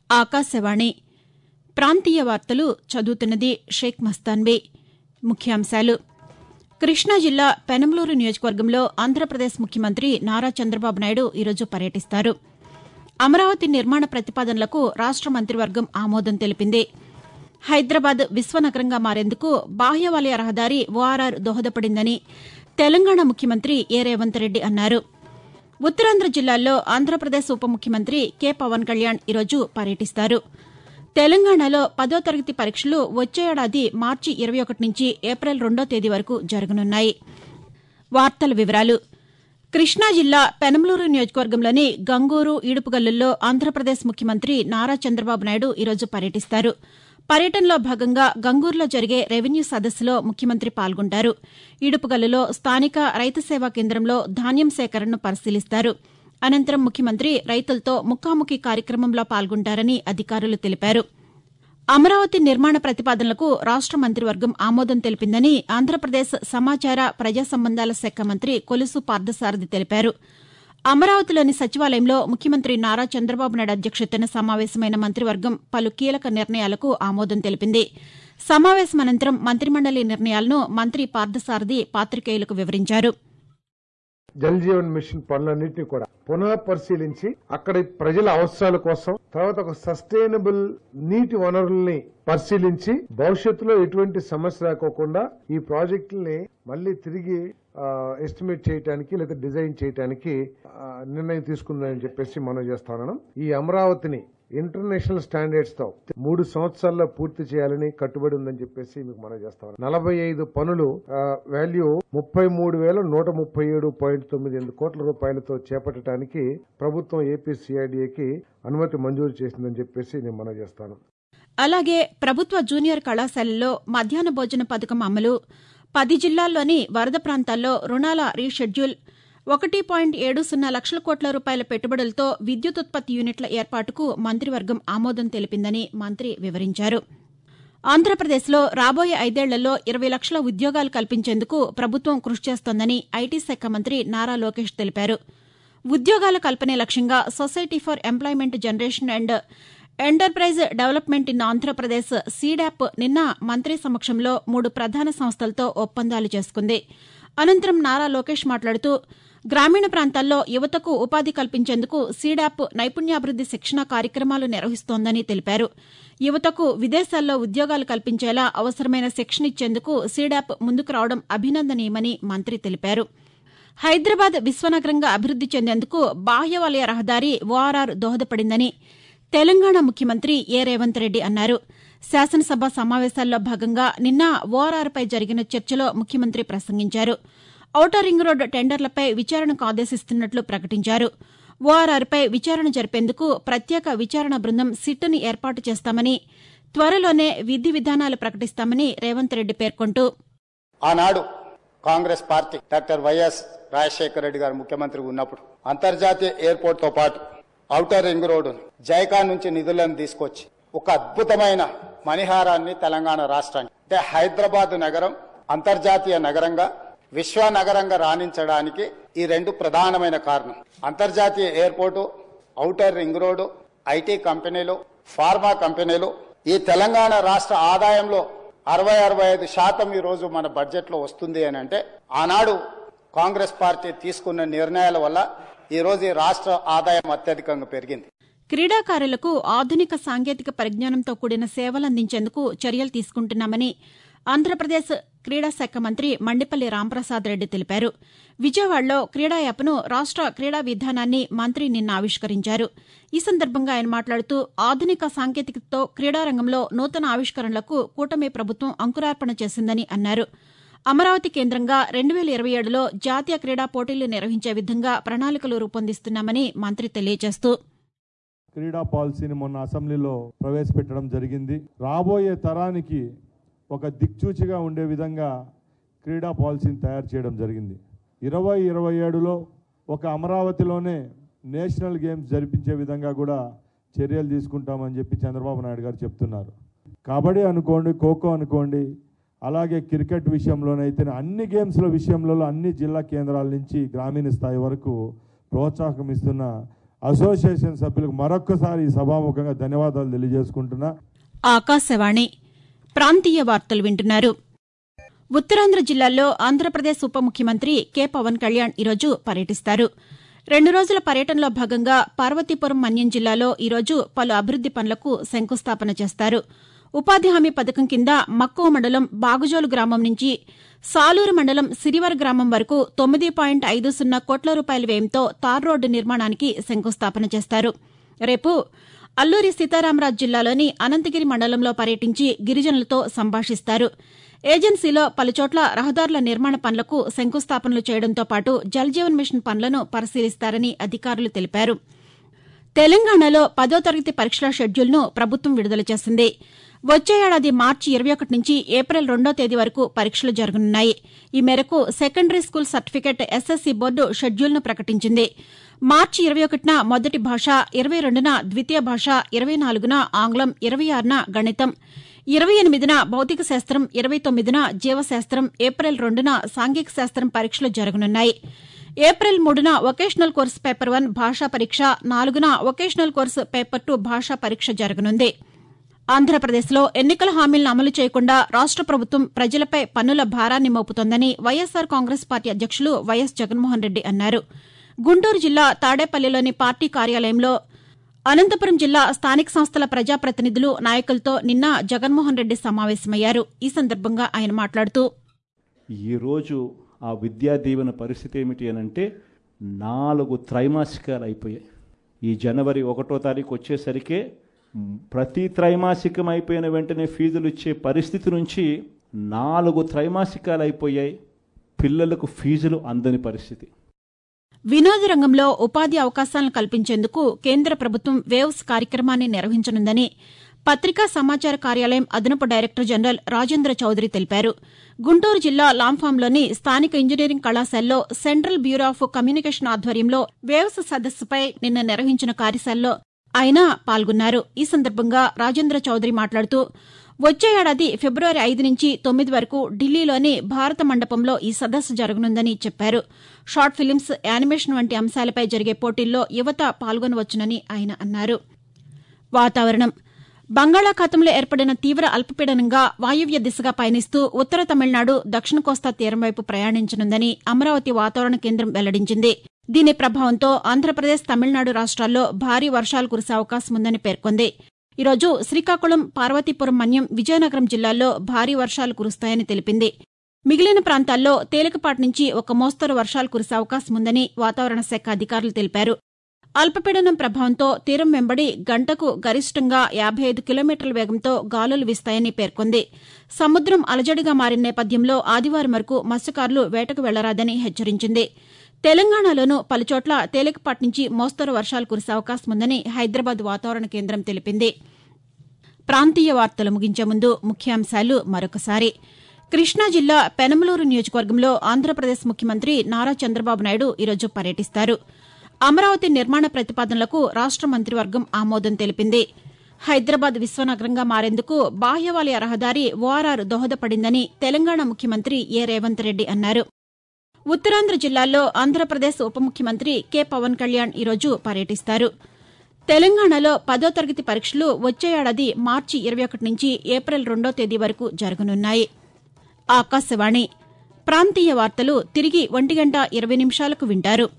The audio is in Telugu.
ఆకాశవాణి ప్రాంతీయ వార్తలు చదువుతున్నది షేక్ మస్తాన్బీ ముఖ్యాంశాలు కృష్ణా జిల్లా పెనంలూరు నియోజకవర్గంలో ఆంధ్రప్రదేశ్ ముఖ్యమంత్రి నారా చంద్రబాబు నాయుడు ఈరోజు పర్యటిస్తారు అమరావతి నిర్మాణ ప్రతిపాదనలకు రాష్ట మంత్రివర్గం ఆమోదం తెలిపింది హైదరాబాద్ విశ్వనగరంగా మారేందుకు బాహ్యవలయ రహదారి ఓఆర్ఆర్ దోహదపడిందని తెలంగాణ ముఖ్యమంత్రి ఏ రేవంత్ రెడ్డి అన్నారు ఉత్తరాంధ్ర జిల్లాల్లో ఆంధ్రప్రదేశ్ ఉప ముఖ్యమంత్రి కె పవన్ కళ్యాణ్ ఈరోజు పర్యటిస్తారు తెలంగాణలో పదో తరగతి పరీక్షలు వచ్చే ఏడాది మార్చి ఇరవై ఒకటి నుంచి ఏప్రిల్ రెండో తేదీ వరకు జరగనున్నాయి వార్తల వివరాలు కృష్ణా జిల్లా పెనంలూరు నియోజకవర్గంలోని గంగూరు ఈడుపుగల్లుల్లో ఆంధ్రప్రదేశ్ ముఖ్యమంత్రి నారా చంద్రబాబు నాయుడు ఈరోజు పర్యటిస్తారు పర్యటనలో భాగంగా గంగూరులో జరిగే రెవెన్యూ సదస్సులో ముఖ్యమంత్రి పాల్గొంటారు ఈడుపుగల్లులో స్థానిక రైతు సేవా కేంద్రంలో ధాన్యం సేకరణను పరిశీలిస్తారు అనంతరం ముఖ్యమంత్రి రైతులతో ముఖాముఖి కార్యక్రమంలో పాల్గొంటారని అధికారులు తెలిపారు అమరావతి నిర్మాణ ప్రతిపాదనలకు రాష్ట మంత్రివర్గం ఆమోదం తెలిపిందని ఆంధ్రప్రదేశ్ సమాచార ప్రజా సంబంధాల శాఖ మంత్రి కొలుసు పార్థసారథి తెలిపారు అమరావతిలోని సచివాలయంలో ముఖ్యమంత్రి నారా చంద్రబాబు నాయుడు అధ్యక్షతన సమావేశమైన మంత్రివర్గం పలు కీలక నిర్ణయాలకు ఆమోదం తెలిపింది సమావేశం అనంతరం మంత్రిమండలి నిర్ణయాలను మంత్రి పార్థసారథి పాతికేయులకు వివరించారు జల్ జీవన్ మిషన్ పనులన్నింటినీ కూడా పునః పరిశీలించి అక్కడ ప్రజల అవసరాల కోసం తర్వాత ఒక సస్టైనబుల్ నీటి వనరుల్ని పరిశీలించి భవిష్యత్తులో ఎటువంటి సమస్య రాకోకుండా ఈ ప్రాజెక్టుల్ని మళ్ళీ తిరిగి ఎస్టిమేట్ చేయడానికి లేదా డిజైన్ చేయడానికి ఆ, నిర్ణయం తీసుకుందని చెప్పేసి మనం చేస్తాను ఈ అమరావతిని ఇంటర్నేషనల్ స్టాండర్డ్స్ తో మూడు సంవత్సరాల్లో పూర్తి చేయాలని కట్టుబడి ఉందని చెప్పేసి మీకు మనం చేస్తాం నలభై ఐదు పనులు వాల్యూ ముప్పై మూడు వేల నూట ముప్పై ఏడు పాయింట్ తొమ్మిది ఎనిమిది కోట్ల రూపాయలతో చేపట్టడానికి ప్రభుత్వం ఏపీ సిఐడిఏకి అనుమతి మంజూరు చేసిందని చెప్పేసి నేను మనం చేస్తాను అలాగే ప్రభుత్వ జూనియర్ కళాశాలల్లో మధ్యాహ్న భోజన పథకం అమలు పది జిల్లాల్లోని వరద ప్రాంతాల్లో రుణాల రీషెడ్యూల్ ఒకటి పాయింట్ ఏడు సున్నా లక్షల కోట్ల రూపాయల పెట్టుబడులతో విద్యుత్ ఉత్పత్తి యూనిట్ల ఏర్పాటుకు మంత్రివర్గం ఆమోదం తెలిపిందని మంత్రి వివరించారు ఆంధ్రప్రదేశ్లో రాబోయే ఐదేళ్లలో ఇరవై లక్షల ఉద్యోగాలు కల్పించేందుకు ప్రభుత్వం కృషి చేస్తోందని ఐటీ శాఖ మంత్రి నారా లోకేష్ తెలిపారు ఉద్యోగాల కల్పనే లక్ష్యంగా society for employment generation and enterprise development in Andhra Pradesh SEEDAP నిన్న మంత్రి సమక్షంలో మూడు ప్రధాన సంస్థలతో ఒప్పందాలు చేసుకుంది అనంతరం నారా లోకేష్ మాట్లాడుతూ గ్రామీణ ప్రాంతాల్లో యువతకు ఉపాధి కల్పించేందుకు సీడాప్ నైపుణ్యాభివృద్ది శిక్షణ కార్యక్రమాలు నిర్వహిస్తోందని తెలిపారు యువతకు విదేశాల్లో ఉద్యోగాలు కల్పించేలా అవసరమైన శిక్షణ ఇచ్చేందుకు సీడాప్ ముందుకు రావడం అభినందనీయమని మంత్రి తెలిపారు హైదరాబాద్ విశ్వనగరంగా అభివృద్ది చెందేందుకు బాహ్య వలయ రహదారి ఓఆర్ఆర్ దోహదపడిందని తెలంగాణ ముఖ్యమంత్రి ఏ రేవంత్ రెడ్డి అన్నారు శాసనసభ సమావేశాల్లో భాగంగా నిన్న ఓఆర్ఆర్పై జరిగిన చర్చలో ముఖ్యమంత్రి ప్రసంగించారు ఔటర్ రింగ్ రోడ్డు టెండర్లపై విచారణకు ఆదేశిస్తున్నట్లు ప్రకటించారు ఓఆర్ఆర్పై విచారణ జరిపేందుకు ప్రత్యేక విచారణ బృందం సిట్ను ఏర్పాటు చేస్తామని త్వరలోనే విధి విధానాలు ప్రకటిస్తామని రేవంత్ రెడ్డి పేర్కొంటూ ఆనాడు Congress party doctor Y S Rajasekhara Reddy గారు ముఖ్యమంత్రి ఉన్నప్పుడు అంతర్జాతీయ ఎయిర్పోర్ట్ తో పాటు ఔటర్ రింగ్ రోడ్డు జైకా నుంచి నిధులను తీసుకొచ్చి ఒక అద్భుతమైన మణిహారాన్ని తెలంగాణ రాష్ట్రానికి అంటే హైదరాబాద్ నగరం అంతర్జాతీయ నగరంగా విశ్వ నగరంగా రాణించడానికి ఈ రెండు ప్రధానమైన కారణం అంతర్జాతీయ airport outer ring road IT కంపెనీలు ఫార్మా కంపెనీలు ఈ తెలంగాణ రాష్ట్ర ఆదాయంలో అరవై అరవై ఐదు శాతం ఈ రోజు మన బడ్జెట్ లో వస్తుంది అని అంటే ఆనాడు కాంగ్రెస్ పార్టీ తీసుకున్న నిర్ణయాల వల్ల ఈ రోజు ఈ రాష్ట్ర ఆదాయం అత్యధికంగా పెరిగింది క్రీడాకారులకు ఆధునిక సాంకేతిక పరిజ్ఞానంతో కూడిన సేవలు అందించేందుకు చర్యలు తీసుకుంటున్నామని ఆంధ్రప్రదేశ్ క్రీడా శాఖ మంత్రి మండిపల్లి రాంప్రసాద్ రెడ్డి తెలిపారు విజయవాడలో క్రీడా యాప్ను రాష్ట క్రీడా విధానాన్ని మంత్రి నిన్న ఆవిష్కరించారు ఈ సందర్భంగా ఆయన మాట్లాడుతూ ఆధునిక సాంకేతికతతో క్రీడారంగంలో నూతన ఆవిష్కరణలకు కూటమి ప్రభుత్వం అంకురార్పణ చేసిందని అన్నారు అమరావతి కేంద్రంగా రెండు వేల ఇరవై ఏడులో జాతీయ క్రీడా పోటీలు నిర్వహించే విధంగా ప్రణాళికలు రూపొందిస్తున్నామని మంత్రి తెలియజేస్తూ క్రీడా పాలసీని మొన్న అసెంబ్లీలో ప్రవేశపెట్టడం జరిగింది రాబోయే తరానికి ఒక దిక్చూచిగా ఉండే విధంగా క్రీడా పాలసీని తయారు చేయడం జరిగింది ఇరవై ఇరవై ఏడులో ఒక అమరావతిలోనే నేషనల్ గేమ్స్ జరిపించే విధంగా కూడా చర్యలు తీసుకుంటామని చెప్పి చంద్రబాబు నాయుడు గారు చెప్తున్నారు కబడ్డీ అనుకోండి ఖోఖో అనుకోండి అలాగే క్రికెట్ విషయంలోనైతే అన్ని గేమ్స్ల విషయంలో అన్ని జిల్లా కేంద్రాల నుంచి గ్రామీణ స్థాయి వరకు ప్రోత్సాహం ఇస్తున్న అసోసియేషన్ సభ్యులకు మరొక్కసారి ఈ సభాముఖంగా ధన్యవాదాలు తెలియజేసుకుంటున్నా ఆకాశవాణి ప్రాంతీయ వార్తలు వింటున్నారు ఉత్తరాంధ్ర జిల్లాల్లో ఆంధ్రప్రదేశ్ ఉప ముఖ్యమంత్రి కె పవన్ కళ్యాణ్ ఈరోజు పర్యటిస్తారు రెండు రోజుల పర్యటనలో భాగంగా పార్వతీపురం మన్యం జిల్లాలో ఈరోజు పలు అభివృద్ది పనులకు శంకుస్థాపన చేస్తారు ఉపాధి హామీ పథకం కింద మక్కువ మండలం బాగుజోలు గ్రామం నుంచి సాలూరు మండలం సిరివర గ్రామం వరకు తొమ్మిది పాయింట్ ఐదు సున్నా కోట్ల రూపాయల వ్యయంతో తార్ రోడ్డు నిర్మాణానికి శంకుస్థాపన చేస్తారు రేపు అల్లూరి సీతారామరాజు జిల్లాలోని అనంతగిరి మండలంలో పర్యటించి గిరిజనులతో సంభాషిస్తారు ఏజెన్సీలో పలుచోట్ల రహదారుల నిర్మాణ పనులకు శంకుస్థాపనలు చేయడంతో పాటు జల్జీవన్ మిషన్ పనులను పరిశీలిస్తారని అధికారులు తెలిపారు తెలంగాణలో పదో తరగతి పరీక్షల షెడ్యూల్ను ప్రభుత్వం విడుదల చేసింది వచ్చే ఏడాది మార్చి ఇరవై ఒకటి నుంచి ఏప్రిల్ రెండో తేదీ వరకు పరీక్షలు జరగనున్నాయి ఈ మేరకు secondary school certificate SSC board షెడ్యూల్ను ప్రకటించింది మార్చి ఇరవై ఒకటిన మొదటి భాష ఇరవై రెండున ద్వితీయ భాష ఇరవై నాలుగున ఆంగ్లం ఇరవై ఆరున గణితం ఇరవై ఎనిమిదిన భౌతిక శాస్త్రం ఇరవై తొమ్మిదిన జీవశాస్త్రం ఏప్రిల్ రెండున సాంఘిక శాస్త్రం పరీక్షలు జరగనున్నాయి ఏప్రిల్ మూడున వొకేషనల్ కోర్సు పేపర్ వన్ భాషా పరీక్ష నాలుగున వొకేషనల్ కోర్సు పేపర్ టూ భాషా పరీక్ష జరగనుంది ఆంధ్రప్రదేశ్లో ఎన్నికల హామీలను అమలు చేయకుండా రాష్ట ప్రభుత్వం ప్రజలపై పన్నుల భారాన్ని మోపుతోందని వైఎస్సార్ కాంగ్రెస్ పార్టీ అధ్యక్షులు వైఎస్ జగన్మోహన్ రెడ్డి అన్నారు గుంటూరు జిల్లా తాడేపల్లిలోని పార్టీ కార్యాలయంలో అనంతపురం జిల్లా స్థానిక సంస్థల ప్రజాప్రతినిధులు నాయకులతో నిన్న జగన్మోహన్ రెడ్డి సమావేశమయ్యారు ఈ సందర్భంగా ఆయన మాట్లాడుతూ ఈరోజు ఆ విద్యా దీవెన పరిస్థితి ఏమిటి అని అంటే నాలుగు త్రైమాసికాలు అయిపోయాయి ఈ జనవరి ఒకటో తారీఖు వచ్చేసరికే మ్, ప్రతి త్రైమాసికం అయిపోయిన వెంటనే ఫీజులు ఇచ్చే పరిస్థితి నుంచి నాలుగు త్రైమాసికాలు అయిపోయాయి పిల్లలకు ఫీజులు అందని పరిస్థితి వినోద రంగంలో ఉపాధి అవకాశాలను కల్పించేందుకు కేంద్ర ప్రభుత్వం వేవ్స్ కార్యక్రమాన్ని నిర్వహించనుందని పత్రికా సమాచార కార్యాలయం అదనపు డైరెక్టర్ జనరల్ రాజేంద్ర చౌదరి తెలిపారు గుంటూరు జిల్లా లాంఫాంలోని స్థానిక ఇంజనీరింగ్ కళాశాలలో సెంట్రల్ బ్యూరో ఆఫ్ కమ్యూనికేషన్ ఆధ్వర్యంలో వేవ్స్ సదస్సుపై నిన్న నిర్వహించిన కార్యశాలలో ఆయన పాల్గొన్నారు ఈ సందర్భంగా రాజేంద్ర చౌదరి మాట్లాడుతూ వచ్చే ఏడాది ఫిబ్రవరి ఐదు నుంచి తొమ్మిది వరకు ఢిల్లీలోని భారత మండపంలో ఈ సదస్సు జరగనుందని చెప్పారు షార్ట్ ఫిలిమ్స్ యానిమేషన్ వంటి అంశాలపై జరిగే పోటీల్లో యువత పాల్గొనవచ్చునని ఆయన అన్నారు వాతావరణం బంగాళాఖాతంలో ఏర్పడిన తీవ్ర అల్పపీడనంగా వాయువ్య దిశగా పయనిస్తూ ఉత్తర తమిళనాడు దక్షిణ కోస్తా తీరం వైపు ప్రయాణించనుందని అమరావతి వాతావరణ కేంద్రం వెల్లడించింది దీని ప్రభావంతో ఆంధ్రప్రదేశ్ తమిళనాడు రాష్ట్రాల్లో భారీ వర్షాలు కురిసే అవకాశం ఉందని పేర్కొంది ఈరోజు శ్రీకాకుళం పార్వతీపురం మన్యం విజయనగరం జిల్లాల్లో భారీ వర్షాలు కురుస్తాయని తెలిపింది మిగిలిన ప్రాంతాల్లో తేలికపాటి నుంచి ఒక మోస్తరు వర్షాలు కురిసే అవకాశం ఉందని వాతావరణ శాఖ అధికారులు తెలిపారు అల్పపీడనం ప్రభావంతో తీరం వెంబడి గంటకు గరిష్టంగా యాభై ఐదు కిలోమీటర్ల వేగంతో గాలులు వీస్తాయని పేర్కొంది సముద్రం అలజడిగా మారిన నేపథ్యంలో ఆదివారం వరకు మత్స్యకారులు వేటకు వెళ్లరాదని హెచ్చరించింది తెలంగాణలోనూ పలుచోట్ల తేలికపాటి నుంచి మోస్తరు వర్షాలు కురిసే అవకాశం ఉందని హైదరాబాద్ వాతావరణ కేంద్రం తెలిపింది ప్రాంతీయ వార్తలు ముగించే ముందు ముఖ్యాంశాలు మరొకసారి కృష్ణా జిల్లా పెనమలూరు నియోజకవర్గంలో ఆంధ్రప్రదేశ్ ముఖ్యమంత్రి నారా చంద్రబాబు నాయుడు ఈరోజు పర్యటిస్తారు అమరావతి నిర్మాణ ప్రతిపాదనలకు రాష్ట మంత్రివర్గం ఆమోదం తెలిపింది హైదరాబాద్ విశ్వనగరంగా మారేందుకు బాహ్యవాలయ రహదారి ఓఆర్ఆర్ దోహదపడిందని తెలంగాణ ముఖ్యమంత్రి ఏ రేవంత్ రెడ్డి అన్నారు ఉత్తరాంధ్ర జిల్లాల్లో ఆంధ్రప్రదేశ్ ఉప ముఖ్యమంత్రి కె పవన్ కళ్యాణ్ ఈరోజు పర్యటిస్తారు తెలంగాణలో పదో తరగతి పరీక్షలు వచ్చే ఏడాది మార్చి ఇరవై ఒకటి నుంచి ఏప్రిల్ రెండో తేదీ వరకు జరగనున్నాయి ఆకాశవాణి ప్రాంతీయ వార్తలు తిరిగి ఒంటి గంట ఇరవై నిమిషాలకు వింటారు